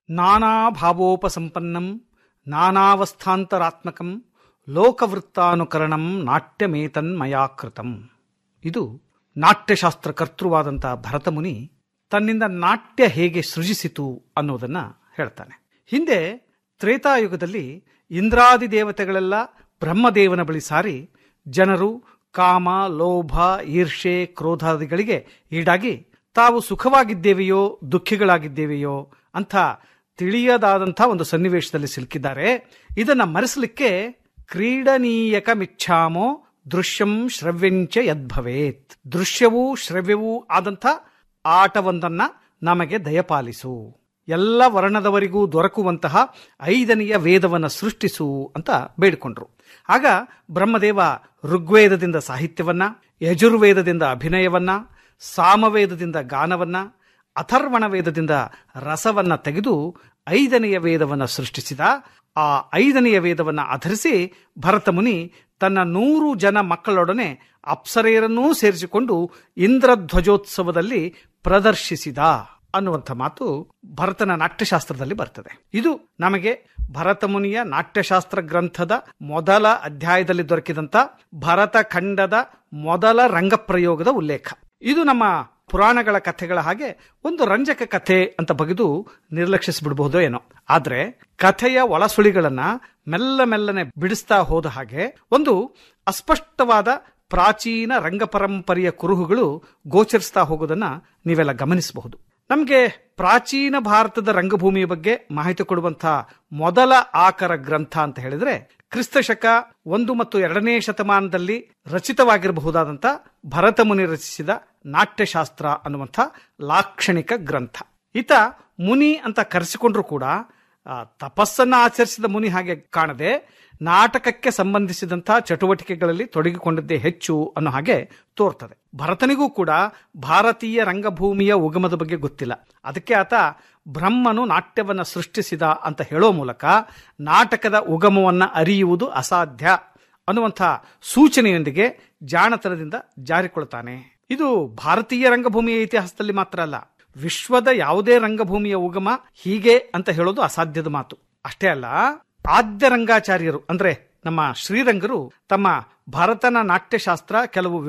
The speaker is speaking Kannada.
ನಾನಾ ಭಾವೋಪಸಂಪನ್ನಂ ನಾನಾವಸ್ಥಾಂತರಾತ್ಮಕಂ ಲೋಕವೃತ್ತಾನುಕರಣಂ ನಾಟ್ಯಮೇತನ್ಮಯಾಕೃತಂ ಇದು ನಾಟ್ಯಶಾಸ್ತ್ರ ಕರ್ತೃವಾದಂತಹ ಭರತಮುನಿ ತನ್ನಿಂದ ನಾಟ್ಯ ಹೇಗೆ ಸೃಜಿಸಿತು ಅನ್ನೋದನ್ನ ಹೇಳ್ತಾನೆ ಹಿಂದೆ ತ್ರೇತಾಯುಗದಲ್ಲಿ ಇಂದ್ರಾದಿ ದೇವತೆಗಳೆಲ್ಲ ಬ್ರಹ್ಮದೇವನ ಬಳಿ ಸಾರಿ ಜನರು ಕಾಮ ಲೋಭ ಈರ್ಷೆ ಕ್ರೋಧಾದಿಗಳಿಗೆ ಈಡಾಗಿ ತಾವು ಸುಖವಾಗಿದ್ದೇವೆಯೋ ದುಃಖಿಗಳಾಗಿದ್ದೇವೆಯೋ ಅಂತ ತಿಳಿಯದಾದಂಥ ಒಂದು ಸನ್ನಿವೇಶದಲ್ಲಿ ಸಿಲುಕಿದ್ದಾರೆ ಇದನ್ನ ಮರೆಸಲಿಕ್ಕೆ ಕ್ರೀಡನೀಯಕ ಮಿಚ್ಛಾಮೋ ದೃಶ್ಯಂ ಶ್ರವ್ಯಂಚ ಯದ್ಭವೇತ್ ದೃಶ್ಯವೂ ಶ್ರವ್ಯವೂ ಆದಂಥ ಆಟವೊಂದನ್ನ ನಮಗೆ ದಯಪಾಲಿಸು ಎಲ್ಲ ವರ್ಣದವರಿಗೂ ದೊರಕುವಂತಹ ಐದನೆಯ ವೇದವನ್ನು ಸೃಷ್ಟಿಸು ಅಂತ ಬೇಡಿಕೊಂಡ್ರು ಆಗ ಬ್ರಹ್ಮದೇವ ಋಗ್ವೇದದಿಂದ ಸಾಹಿತ್ಯವನ್ನ ಯಜುರ್ವೇದದಿಂದ ಅಭಿನಯವನ್ನ ಸಾಮವೇದದಿಂದ ಗಾನವನ್ನ ಅಥರ್ವಣ ವೇದದಿಂದ ರಸವನ್ನ ತೆಗೆದು ಐದನೆಯ ವೇದವನ್ನು ಸೃಷ್ಟಿಸಿದ ಆ ಐದನೆಯ ವೇದವನ್ನು ಆಧರಿಸಿ ಭರತಮುನಿ ತನ್ನ ನೂರು ಜನ ಮಕ್ಕಳೊಡನೆ ಅಪ್ಸರೆಯರನ್ನೂ ಸೇರಿಸಿಕೊಂಡು ಇಂದ್ರಧ್ವಜೋತ್ಸವದಲ್ಲಿ ಪ್ರದರ್ಶಿಸಿದ ಅನ್ನುವಂಥ ಮಾತು ಭರತನ ನಾಟ್ಯಶಾಸ್ತ್ರದಲ್ಲಿ ಬರ್ತದೆ ಇದು ನಮಗೆ ಭರತಮುನಿಯ ನಾಟ್ಯಶಾಸ್ತ್ರ ಗ್ರಂಥದ ಮೊದಲ ಅಧ್ಯಾಯದಲ್ಲಿ ದೊರಕಿದಂತ ಭರತ ಖಂಡದ ಮೊದಲ ರಂಗಪ್ರಯೋಗದ ಉಲ್ಲೇಖ ಇದು ನಮ್ಮ ಪುರಾಣಗಳ ಕಥೆಗಳ ಹಾಗೆ ಒಂದು ರಂಜಕ ಕಥೆ ಅಂತ ಬಗೆದು ನಿರ್ಲಕ್ಷಿಸಿಬಿಡಬಹುದೋ ಏನೋ ಆದ್ರೆ ಕಥೆಯ ಒಳಸುಳಿಗಳನ್ನ ಮೆಲ್ಲ ಮೆಲ್ಲನೆ ಬಿಡಿಸ್ತಾ ಹೋದ ಹಾಗೆ ಒಂದು ಅಸ್ಪಷ್ಟವಾದ ಪ್ರಾಚೀನ ರಂಗ ಪರಂಪರೆಯ ಕುರುಹುಗಳು ಗೋಚರಿಸ್ತಾ ಹೋಗೋದನ್ನ ನೀವೆಲ್ಲ ಗಮನಿಸಬಹುದು ನಮಗೆ ಪ್ರಾಚೀನ ಭಾರತದ ರಂಗಭೂಮಿಯ ಬಗ್ಗೆ ಮಾಹಿತಿ ಕೊಡುವಂತಹ ಮೊದಲ ಆಕರ ಗ್ರಂಥ ಅಂತ ಹೇಳಿದ್ರೆ ಕ್ರಿಸ್ತಶಕ ಒಂದು ಮತ್ತು ಎರಡನೇ ಶತಮಾನದಲ್ಲಿ ರಚಿತವಾಗಿರಬಹುದಾದಂಥ ಭರತಮುನಿ ರಚಿಸಿದ ನಾಟ್ಯಶಾಸ್ತ್ರ ಅನ್ನುವಂಥ ಲಾಕ್ಷಣಿಕ ಗ್ರಂಥ ಈತ ಮುನಿ ಅಂತ ಕರೆಸಿಕೊಂಡ್ರು ಕೂಡ ಆ, ತಪಸ್ಸನ್ನ ಆಚರಿಸಿದ ಮುನಿ ಹಾಗೆ ಕಾಣದೆ ನಾಟಕಕ್ಕೆ ಸಂಬಂಧಿಸಿದಂತಹ ಚಟುವಟಿಕೆಗಳಲ್ಲಿ ತೊಡಗಿಕೊಂಡಿದ್ದೇ ಹೆಚ್ಚು ಅನ್ನೋ ಹಾಗೆ ತೋರ್ತದೆ ಭರತನಿಗೂ ಕೂಡ ಭಾರತೀಯ ರಂಗಭೂಮಿಯ ಉಗಮದ ಬಗ್ಗೆ ಗೊತ್ತಿಲ್ಲ ಅದಕ್ಕೆ ಆತ ಬ್ರಹ್ಮನು ನಾಟ್ಯವನ್ನ ಸೃಷ್ಟಿಸಿದ ಅಂತ ಹೇಳೋ ಮೂಲಕ ನಾಟಕದ ಉಗಮವನ್ನ ಅರಿಯುವುದು ಅಸಾಧ್ಯ ಅನ್ನುವಂಥ ಸೂಚನೆಯೊಂದಿಗೆ ಜಾಣತನದಿಂದ ಜಾರಿಕೊಳ್ತಾನೆ ಇದು ಭಾರತೀಯ ರಂಗಭೂಮಿಯ ಇತಿಹಾಸದಲ್ಲಿ ಮಾತ್ರ ಅಲ್ಲ ವಿಶ್ವದ ಯಾವುದೇ ರಂಗಭೂಮಿಯ ಉಗಮ ಹೀಗೆ ಅಂತ ಹೇಳೋದು ಅಸಾಧ್ಯದ ಮಾತು ಅಷ್ಟೇ ಅಲ್ಲ ಆದ್ಯ ರಂಗಾಚಾರ್ಯರು ಅಂದ್ರೆ ನಮ್ಮ ಶ್ರೀರಂಗರು ತಮ್ಮ ಭರತನ ನಾಟ್ಯಶಾಸ್ತ್ರ ಕೆಲವು